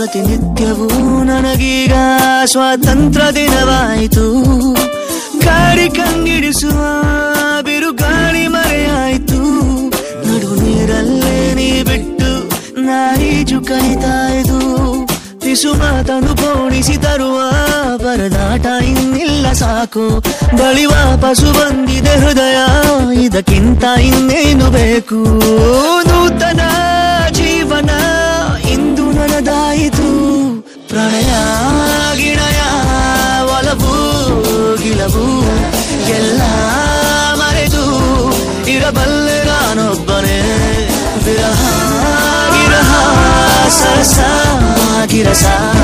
ಪ್ರತಿನಿತ್ಯವೂ ನನಗೀಗ ಸ್ವಾತಂತ್ರ್ಯ ದಿನವಾಯಿತು ಗಾಡಿ ಕಂಗಿಡಿಸುವ ಬಿರುಗಾಳಿ ಮರೆಯಾಯಿತು ನಡು ನೀರಲ್ಲೇ ನೀ ಬಿಟ್ಟು ನಾರೀಜು ಕಲಿತಾಯ್ದು ಪಿಸು ಮಾತನು ಪೋಣಿಸಿ ತರುವ ಪರದಾಟ ಇನ್ನಿಲ್ಲ ಸಾಕು ಬಳಿ ವಾಪಸು ಬಂದಿದೆ ಹೃದಯ ಇದಕ್ಕಿಂತ ಇನ್ನೇನು ಬೇಕು ನೂತನ ಜೀವನ ಇಂದು ನನದಾಯಿತು ಪ್ರಣಯ ಗಿಣಯ ಒಲವು ಗಿಲವು ಎಲ್ಲ ಮರೆತು ಇರಬಲ್ಲೆ ನಾನೊಬ್ಬನೇ ವಿರಹ ಗಿರಹ ಸರಸ ಗಿರಸ